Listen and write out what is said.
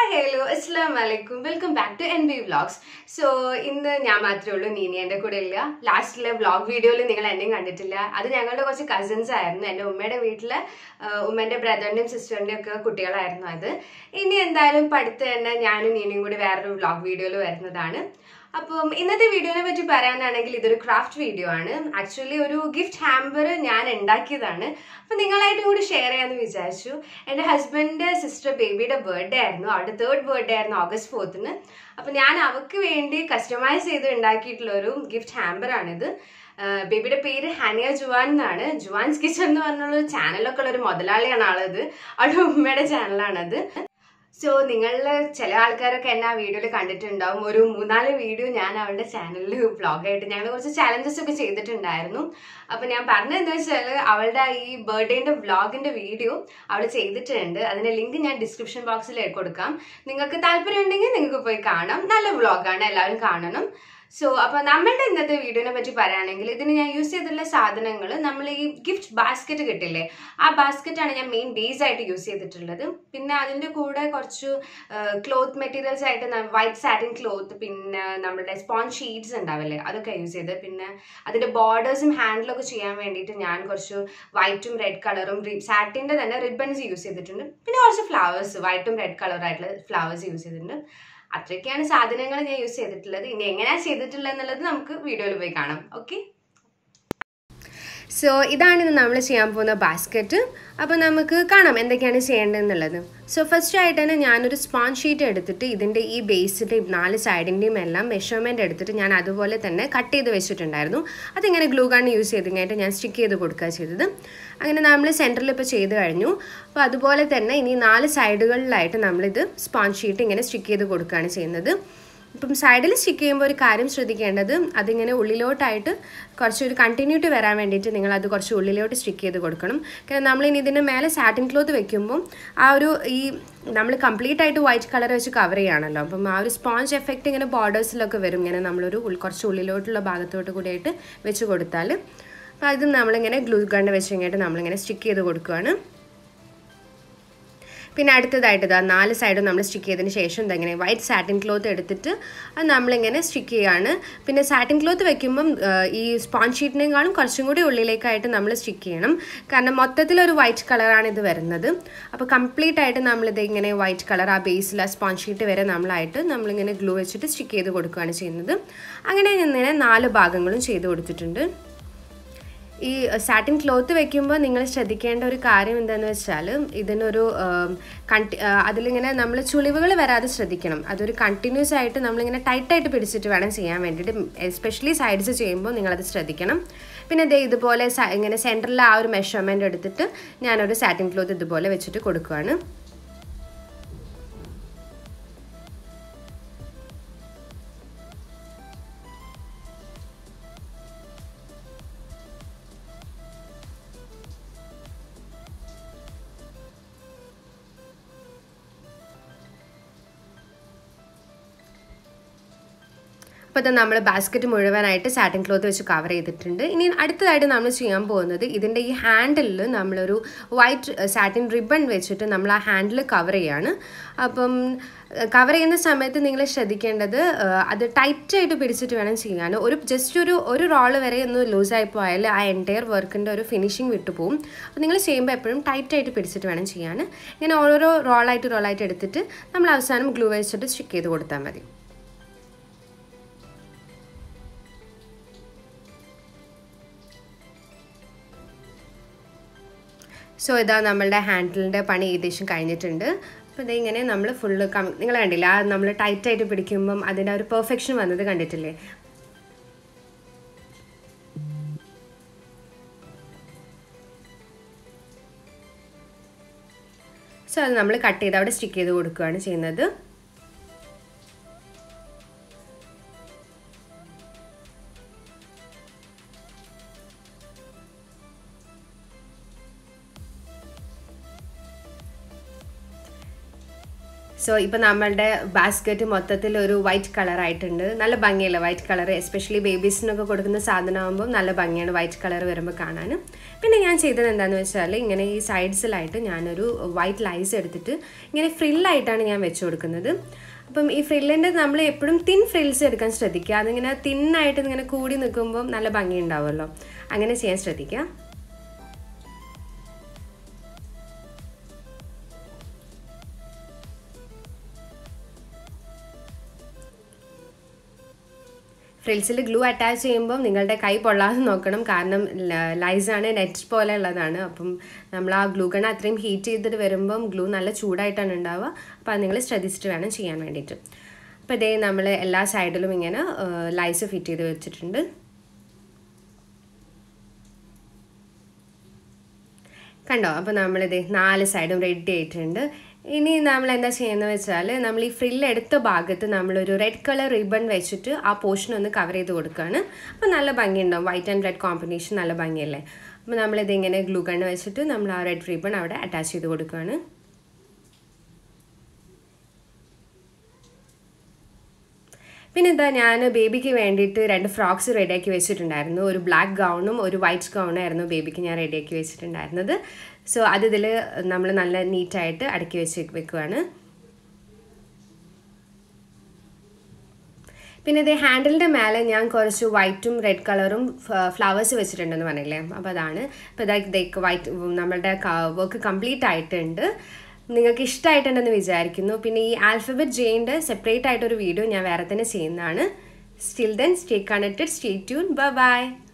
hello അസ്സാം വലൈക്കും welcome back to N B vlogs so ഇന്ന് ഞാൻ മാത്രമേ ഉള്ളൂ നീനി എൻ്റെ കൂടെ ഇല്ല ലാസ്റ്റിലെ വ്ളോഗ് വീഡിയോയിൽ നിങ്ങൾ എന്നെയും കണ്ടിട്ടില്ല അത് ഞങ്ങളുടെ കുറച്ച് കസിൻസ് ആയിരുന്നു എൻ്റെ ഉമ്മയുടെ വീട്ടിൽ ഉമ്മൻ്റെ ബ്രദറിൻ്റെയും സിസ്റ്ററിൻ്റെയും ഒക്കെ കുട്ടികളായിരുന്നു അത് ഇനി എന്തായാലും പഠിത്ത് തന്നെ ഞാനും നീനിയും കൂടി വേറൊരു വ്ളോഗ് വീഡിയോയിൽ വരുന്നതാണ് അപ്പം ഇന്നത്തെ വീഡിയോനെ പറ്റി പറയാനാണെങ്കിൽ ഇതൊരു ക്രാഫ്റ്റ് വീഡിയോ ആണ് ആക്ച്വലി ഒരു ഗിഫ്റ്റ് ഹാമ്പർ ഞാൻ ഉണ്ടാക്കിയതാണ് അപ്പം നിങ്ങളായിട്ടും കൂടി ഷെയർ ചെയ്യാമെന്ന് വിചാരിച്ചു എൻ്റെ ഹസ്ബൻഡിൻ്റെ സിസ്റ്റർ ബേബിയുടെ ബർത്ത്ഡേ ആയിരുന്നു അവളുടെ തേർഡ് ബർത്ത്ഡേ ആയിരുന്നു ഓഗസ്റ്റ് ഫോർത്തിന് അപ്പം ഞാൻ അവൾക്ക് വേണ്ടി കസ്റ്റമൈസ് ചെയ്ത് ഉണ്ടാക്കിയിട്ടുള്ള ഒരു ഗിഫ്റ്റ് ഹാമ്പറാണിത് ബേബിയുടെ പേര് ഹനിയ ജുവാൻ എന്നാണ് ജുവാൻസ് കിച്ചൺ എന്ന് പറഞ്ഞുള്ള ഒരു ചാനലൊക്കെ ഉള്ള ഒരു മുതലാളിയാണ് ആളത് അവളുടെ ഉമ്മയുടെ ചാനലാണത് സോ നിങ്ങളിൽ ചില ആൾക്കാരൊക്കെ എന്നെ ആ വീഡിയോയിൽ കണ്ടിട്ടുണ്ടാവും ഒരു മൂന്നാല് വീഡിയോ ഞാൻ അവളുടെ ചാനലിൽ വ്ളോഗായിട്ട് ഞങ്ങൾ കുറച്ച് ചാലഞ്ചസ് ഒക്കെ ചെയ്തിട്ടുണ്ടായിരുന്നു അപ്പം ഞാൻ പറഞ്ഞത് എന്താ വെച്ചാൽ അവളുടെ ഈ ബർത്ത്ഡേൻ്റെ വ്ളോഗിൻ്റെ വീഡിയോ അവൾ ചെയ്തിട്ടുണ്ട് അതിൻ്റെ ലിങ്ക് ഞാൻ ഡിസ്ക്രിപ്ഷൻ ബോക്സിൽ കൊടുക്കാം നിങ്ങൾക്ക് താല്പര്യം ഉണ്ടെങ്കിൽ നിങ്ങൾക്ക് പോയി കാണാം നല്ല വ്ളോഗാണ് എല്ലാവരും കാണണം സോ അപ്പോൾ നമ്മളുടെ ഇന്നത്തെ വീഡിയോനെ പറ്റി പറയുകയാണെങ്കിൽ ഇതിന് ഞാൻ യൂസ് ചെയ്തിട്ടുള്ള സാധനങ്ങൾ നമ്മൾ ഈ ഗിഫ്റ്റ് ബാസ്ക്കറ്റ് കിട്ടില്ലേ ആ ബാസ്ക്കറ്റാണ് ഞാൻ മെയിൻ ബേസ് ആയിട്ട് യൂസ് ചെയ്തിട്ടുള്ളത് പിന്നെ അതിൻ്റെ കൂടെ കുറച്ച് ക്ലോത്ത് മെറ്റീരിയൽസ് ആയിട്ട് വൈറ്റ് സാറ്റിൻ ക്ലോത്ത് പിന്നെ നമ്മുടെ സ്പോഞ്ച് ഷീറ്റ്സ് ഉണ്ടാവില്ലേ അതൊക്കെ യൂസ് ചെയ്ത് പിന്നെ അതിൻ്റെ ബോർഡേഴ്സും ഹാൻഡിലൊക്കെ ചെയ്യാൻ വേണ്ടിയിട്ട് ഞാൻ കുറച്ച് വൈറ്റും റെഡ് കളറും സാറ്റിൻ്റെ തന്നെ റിബൺസ് യൂസ് ചെയ്തിട്ടുണ്ട് പിന്നെ കുറച്ച് ഫ്ലവേഴ്സ് വൈറ്റും റെഡ് കളറായിട്ടുള്ള ഫ്ലവേഴ്സ് യൂസ് ചെയ്തിട്ടുണ്ട് അത്രയൊക്കെയാണ് സാധനങ്ങൾ ഞാൻ യൂസ് ചെയ്തിട്ടുള്ളത് ഇനി എങ്ങനെയാണ് ചെയ്തിട്ടുള്ളത് എന്നുള്ളത് നമുക്ക് വീഡിയോയിൽ പോയി കാണാം ഓക്കെ സോ ഇതാണ് ഇന്ന് നമ്മൾ ചെയ്യാൻ പോകുന്ന ബാസ്ക്കറ്റ് അപ്പോൾ നമുക്ക് കാണാം എന്തൊക്കെയാണ് ചെയ്യേണ്ടതെന്നുള്ളത് സോ ഫസ്റ്റ് ആയിട്ട് തന്നെ ഞാനൊരു സ്പോഞ്ച് ഷീറ്റ് എടുത്തിട്ട് ഇതിൻ്റെ ഈ ബേസിൻ്റെ നാല് സൈഡിൻ്റെയും എല്ലാം മെഷർമെൻറ്റ് എടുത്തിട്ട് ഞാൻ അതുപോലെ തന്നെ കട്ട് ചെയ്ത് വെച്ചിട്ടുണ്ടായിരുന്നു അതിങ്ങനെ ഗ്ലൂ ഗൺ യൂസ് ചെയ്ത് കഴിഞ്ഞിട്ട് ഞാൻ സ്റ്റിക്ക് ചെയ്ത് കൊടുക്കുക ചെയ്തത് അങ്ങനെ നമ്മൾ സെൻറ്ററിൽ ഇപ്പോൾ ചെയ്ത് കഴിഞ്ഞു അപ്പോൾ അതുപോലെ തന്നെ ഇനി നാല് സൈഡുകളിലായിട്ട് നമ്മളിത് സ്പോഞ്ച് ഷീറ്റ് ഇങ്ങനെ സ്റ്റിക്ക് ചെയ്ത് കൊടുക്കുകയാണ് ചെയ്യുന്നത് ഇപ്പം സൈഡിൽ സ്റ്റിക്ക് ചെയ്യുമ്പോൾ ഒരു കാര്യം ശ്രദ്ധിക്കേണ്ടത് അതിങ്ങനെ ഉള്ളിലോട്ടായിട്ട് കുറച്ചൊരു കണ്ടിന്യൂറ്റി വരാൻ വേണ്ടിയിട്ട് നിങ്ങൾ അത് കുറച്ച് ഉള്ളിലോട്ട് സ്റ്റിക്ക് ചെയ്ത് കൊടുക്കണം കാരണം നമ്മൾ ഇനി ഇതിൻ്റെ മേലെ സാറ്റിൻ ക്ലോത്ത് വെക്കുമ്പം ആ ഒരു ഈ നമ്മൾ കംപ്ലീറ്റ് ആയിട്ട് വൈറ്റ് കളർ വെച്ച് കവർ ചെയ്യുകയാണല്ലോ അപ്പം ആ ഒരു സ്പോഞ്ച് എഫക്റ്റ് ഇങ്ങനെ ബോർഡേഴ്സിലൊക്കെ വരും ഇങ്ങനെ നമ്മളൊരു കുറച്ച് ഉള്ളിലോട്ടുള്ള ഭാഗത്തോട്ട് കൂടിയായിട്ട് വെച്ച് കൊടുത്താൽ അപ്പോൾ ഇത് നമ്മളിങ്ങനെ ഗ്ലൂ ഗണ്ണ് വെച്ച് കഴിഞ്ഞിട്ട് നമ്മളിങ്ങനെ സ്റ്റിക്ക് ചെയ്ത് കൊടുക്കുകയാണ് പിന്നെ അടുത്തതായിട്ട് ഇതാ നാല് സൈഡും നമ്മൾ സ്റ്റിക്ക് ചെയ്തതിന് ശേഷം ഇതെങ്ങനെ വൈറ്റ് സാറ്റിൻ ക്ലോത്ത് എടുത്തിട്ട് അത് നമ്മളിങ്ങനെ സ്റ്റിക്ക് ചെയ്യുകയാണ് പിന്നെ സാറ്റിൻ ക്ലോത്ത് വെക്കുമ്പം ഈ സ്പോഞ്ച് ഷീറ്റിനേക്കാളും കുറച്ചും കൂടി ഉള്ളിലേക്കായിട്ട് നമ്മൾ സ്റ്റിക്ക് ചെയ്യണം കാരണം മൊത്തത്തിലൊരു വൈറ്റ് കളറാണ് ഇത് വരുന്നത് അപ്പോൾ കംപ്ലീറ്റ് ആയിട്ട് നമ്മളിത് ഇങ്ങനെ വൈറ്റ് കളർ ആ ബേസിൽ ആ സ്പോഞ്ച് ഷീറ്റ് വരെ നമ്മളായിട്ട് നമ്മളിങ്ങനെ ഗ്ലൂ വെച്ചിട്ട് സ്റ്റിക്ക് ചെയ്ത് കൊടുക്കുകയാണ് ചെയ്യുന്നത് അങ്ങനെ ഇങ്ങനെ നാല് ഭാഗങ്ങളും ചെയ്ത് കൊടുത്തിട്ടുണ്ട് ഈ സാറ്റിൻ ക്ലോത്ത് വെക്കുമ്പോൾ നിങ്ങൾ ശ്രദ്ധിക്കേണ്ട ഒരു കാര്യം എന്താണെന്ന് വെച്ചാൽ ഇതിനൊരു കണ്ടി അതിലിങ്ങനെ നമ്മൾ ചുളിവുകൾ വരാതെ ശ്രദ്ധിക്കണം അതൊരു കണ്ടിന്യൂസ് ആയിട്ട് നമ്മളിങ്ങനെ ടൈറ്റായിട്ട് പിടിച്ചിട്ട് വേണം ചെയ്യാൻ വേണ്ടിയിട്ട് എസ്പെഷ്യലി സൈഡ്സ് ചെയ്യുമ്പോൾ നിങ്ങളത് ശ്രദ്ധിക്കണം പിന്നെ ദേ ഇതുപോലെ ഇങ്ങനെ സെൻറ്ററിൽ ആ ഒരു മെഷർമെൻറ്റ് എടുത്തിട്ട് ഞാനൊരു സാറ്റിൻ ക്ലോത്ത് ഇതുപോലെ വെച്ചിട്ട് കൊടുക്കുകയാണ് അപ്പോൾ ഇത് നമ്മൾ ബാസ്ക്കറ്റ് മുഴുവനായിട്ട് സാറ്റിൻ ക്ലോത്ത് വെച്ച് കവർ ചെയ്തിട്ടുണ്ട് ഇനി അടുത്തതായിട്ട് നമ്മൾ ചെയ്യാൻ പോകുന്നത് ഇതിൻ്റെ ഈ ഹാൻഡിലിൽ നമ്മളൊരു വൈറ്റ് സാറ്റിൻ റിബൺ വെച്ചിട്ട് നമ്മൾ ആ ഹാൻഡിൽ കവർ ചെയ്യാണ് അപ്പം കവർ ചെയ്യുന്ന സമയത്ത് നിങ്ങൾ ശ്രദ്ധിക്കേണ്ടത് അത് ടൈറ്റായിട്ട് പിടിച്ചിട്ട് വേണം ചെയ്യാൻ ഒരു ജസ്റ്റ് ഒരു ഒരു റോള് വരെ ഒന്ന് ലൂസായി പോയാൽ ആ എൻറ്റയർ വർക്കിൻ്റെ ഒരു ഫിനിഷിങ് വിട്ടുപോകും അപ്പോൾ നിങ്ങൾ ചെയ്യുമ്പോൾ എപ്പോഴും ടൈറ്റായിട്ട് പിടിച്ചിട്ട് വേണം ചെയ്യാൻ ഇങ്ങനെ ഓരോരോ റോളായിട്ട് റോളായിട്ട് എടുത്തിട്ട് നമ്മൾ അവസാനം ഗ്ലൂ വെച്ചിട്ട് സ്റ്റിക്ക് ചെയ്ത് കൊടുത്താൽ മതി സോ ഇതാ നമ്മളുടെ ഹാൻഡിലിൻ്റെ പണി ഏകദേശം കഴിഞ്ഞിട്ടുണ്ട് അപ്പോൾ ഇതിങ്ങനെ നമ്മൾ ഫുള്ള് കം നിങ്ങൾ കണ്ടില്ല ആ നമ്മൾ ടൈറ്റായിട്ട് പിടിക്കുമ്പം അതിൻ്റെ ഒരു പെർഫെക്ഷൻ വന്നത് കണ്ടിട്ടില്ലേ സോ അത് നമ്മൾ കട്ട് ചെയ്ത് അവിടെ സ്റ്റിക്ക് ചെയ്ത് കൊടുക്കുകയാണ് ചെയ്യുന്നത് സോ ഇപ്പോൾ നമ്മളുടെ ബാസ്ക്കറ്റ് മൊത്തത്തിൽ ഒരു വൈറ്റ് കളർ ആയിട്ടുണ്ട് നല്ല ഭംഗിയല്ല വൈറ്റ് കളർ എസ്പെഷ്യലി ബേബീസിനൊക്കെ കൊടുക്കുന്ന സാധനമാകുമ്പോൾ നല്ല ഭംഗിയാണ് വൈറ്റ് കളർ വരുമ്പോൾ കാണാൻ പിന്നെ ഞാൻ ചെയ്തത് എന്താണെന്ന് വെച്ചാൽ ഇങ്ങനെ ഈ സൈഡ്സിലായിട്ട് ഞാനൊരു വൈറ്റ് ലൈസ് എടുത്തിട്ട് ഇങ്ങനെ ഫ്രില്ലായിട്ടാണ് ഞാൻ വെച്ച് കൊടുക്കുന്നത് അപ്പം ഈ ഫ്രില്ലിൻ്റെ നമ്മൾ എപ്പോഴും തിൻ ഫ്രിൽസ് എടുക്കാൻ ശ്രദ്ധിക്കുക അതിങ്ങനെ തിന്നായിട്ട് ഇങ്ങനെ കൂടി നിൽക്കുമ്പം നല്ല ഭംഗി ഉണ്ടാവുമല്ലോ അങ്ങനെ ചെയ്യാൻ ശ്രദ്ധിക്കുക ഫ്രിൽസിൽ ഗ്ലൂ അറ്റാച്ച് ചെയ്യുമ്പോൾ നിങ്ങളുടെ കൈ പൊള്ളാതെ നോക്കണം കാരണം ലൈസാണ് നെറ്റ് പോലെ ഉള്ളതാണ് അപ്പം നമ്മൾ ആ ഗ്ലൂ ഗൺ അത്രയും ഹീറ്റ് ചെയ്തിട്ട് വരുമ്പം ഗ്ലൂ നല്ല ചൂടായിട്ടാണ് ഉണ്ടാവുക അപ്പോൾ അത് നിങ്ങൾ ശ്രദ്ധിച്ചിട്ട് വേണം ചെയ്യാൻ വേണ്ടിയിട്ട് അപ്പോൾ ഇതേ നമ്മൾ എല്ലാ സൈഡിലും ഇങ്ങനെ ലൈസ് ഫിറ്റ് ചെയ്ത് വെച്ചിട്ടുണ്ട് കണ്ടോ അപ്പോൾ നമ്മളിത് നാല് സൈഡും റെഡി ആയിട്ടുണ്ട് ഇനി നമ്മൾ എന്താ ചെയ്യുന്നത് വെച്ചാൽ നമ്മൾ ഈ ഫ്രില്ല് എടുത്ത ഭാഗത്ത് നമ്മളൊരു റെഡ് കളർ റിബൺ വെച്ചിട്ട് ആ പോർഷൻ ഒന്ന് കവർ ചെയ്ത് കൊടുക്കുകയാണ് അപ്പോൾ നല്ല ഭംഗിയുണ്ടാവും വൈറ്റ് ആൻഡ് റെഡ് കോമ്പിനേഷൻ നല്ല ഭംഗിയല്ലേ അപ്പോൾ നമ്മളിത് ഇങ്ങനെ ഗ്ലൂ ഗണ്ണ് വെച്ചിട്ട് നമ്മൾ ആ റെഡ് റിബൺ അവിടെ അറ്റാച്ച് ചെയ്ത് കൊടുക്കുകയാണ് പിന്നെ എന്താ ഞാൻ ബേബിക്ക് വേണ്ടിയിട്ട് രണ്ട് ഫ്രോക്സ് റെഡിയാക്കി വെച്ചിട്ടുണ്ടായിരുന്നു ഒരു ബ്ലാക്ക് ഗൗണും ഒരു വൈറ്റ് ഗൗണായിരുന്നു ബേബിക്ക് ഞാൻ റെഡിയാക്കി വെച്ചിട്ടുണ്ടായിരുന്നത് സോ അത് ഇതിൽ നമ്മൾ നല്ല നീറ്റായിട്ട് അടുക്കി വെച്ച് വെക്കുവാണ് പിന്നെ ഇത് ഹാൻഡിലിൻ്റെ മേലെ ഞാൻ കുറച്ച് വൈറ്റും റെഡ് കളറും ഫ്ലവേഴ്സ് വെച്ചിട്ടുണ്ടെന്ന് പറഞ്ഞില്ലേ അപ്പോൾ അതാണ് അപ്പോൾ ഇതാ വൈറ്റ് നമ്മളുടെ വർക്ക് കംപ്ലീറ്റ് ആയിട്ടുണ്ട് നിങ്ങൾക്ക് ഇഷ്ടമായിട്ടുണ്ടെന്ന് വിചാരിക്കുന്നു പിന്നെ ഈ ആൽഫബറ്റ് ജെയിൻ്റെ സെപ്പറേറ്റ് ആയിട്ടൊരു വീഡിയോ ഞാൻ വേറെ തന്നെ ചെയ്യുന്നതാണ് still then stay connected stay tune bye by